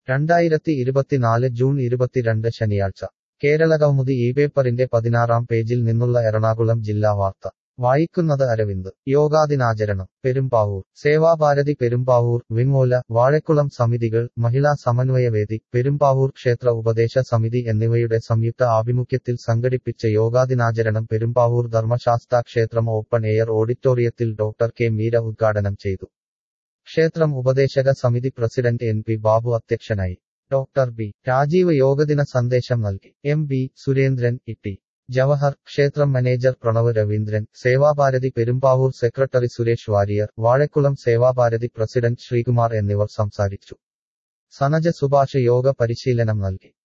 രണ്ടായിരത്തി ഇരുപത്തിനാല് ജൂൺ ഇരുപത്തിരണ്ട് ശനിയാഴ്ച കേരള കൗമുദി ഈ പേപ്പറിന്റെ പതിനാറാം പേജിൽ നിന്നുള്ള എറണാകുളം ജില്ലാ വാർത്ത വായിക്കുന്നത് അരവിന്ദ് യോഗാദിനാചരണം പെരുമ്പാവൂർ സേവാഭാരതി പെരുമ്പാവൂർ വിങ്ങോല വാഴക്കുളം സമിതികൾ മഹിളാ സമന്വയവേദി പെരുമ്പാവൂർ ക്ഷേത്ര ഉപദേശ സമിതി എന്നിവയുടെ സംയുക്ത ആഭിമുഖ്യത്തിൽ സംഘടിപ്പിച്ച യോഗാദിനാചരണം പെരുമ്പാവൂർ ധർമ്മശാസ്താ ക്ഷേത്രം ഓപ്പൺ എയർ ഓഡിറ്റോറിയത്തിൽ ഡോക്ടർ കെ മീര ഉദ്ഘാടനം ചെയ്തു ക്ഷേത്രം ഉപദേശക സമിതി പ്രസിഡന്റ് എൻ പി ബാബു അധ്യക്ഷനായി ഡോക്ടർ ബി രാജീവ് യോഗദിന സന്ദേശം നൽകി എം ബി സുരേന്ദ്രൻ ഇട്ടി ജവഹർ ക്ഷേത്രം manager Pranav Raveendran Sevabharathi Perumbavoor secretary Suresh Warrier Vazhakulam Sevabharathi president Sreekumar എന്നിവർ സംസാരിച്ചു സനജ സുഭാഷ് യോഗ പരിശീലനം നൽകി